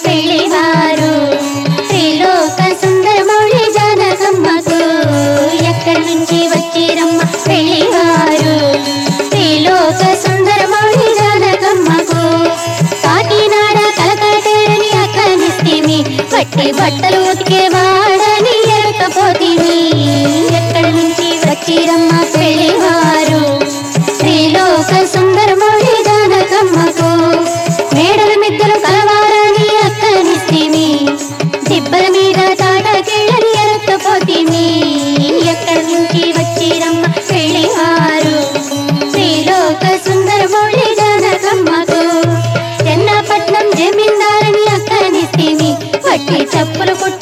పెళ్లివారు త్రిలోక సుందరమౌళి జానకమ్మకు ఎక్కడి నుంచి వచ్చిరమ్మ పెళ్లివారు త్రిలోక సుందరమౌళి జానకమ్మకు కాకినాడ కలకటేరని అక్కనిస్తిమి పట్టి బట్టలు ఉతికేవాడని ఎరకపోతిమి ఎక్కడి నుంచి వచ్చిరమ్మ పెళ్లివారు శ్రీలోక సుందరమౌళి జానకమ్మకు మేడల మిద్దలు కలవారని అక్కనిస్తిమి దిబ్బల మీద తాటకెళ్ళని ఎరకపోతిమి ఎక్కడి నుంచి వచ్చిరమ్మ పెళ్లివారు శ్రీలోక సుందరమౌళి జానకమ్మకు చెన్నపట్నం జమీందారని అక్కనిస్తిమి వట్టి చెప్పులు కుట్టి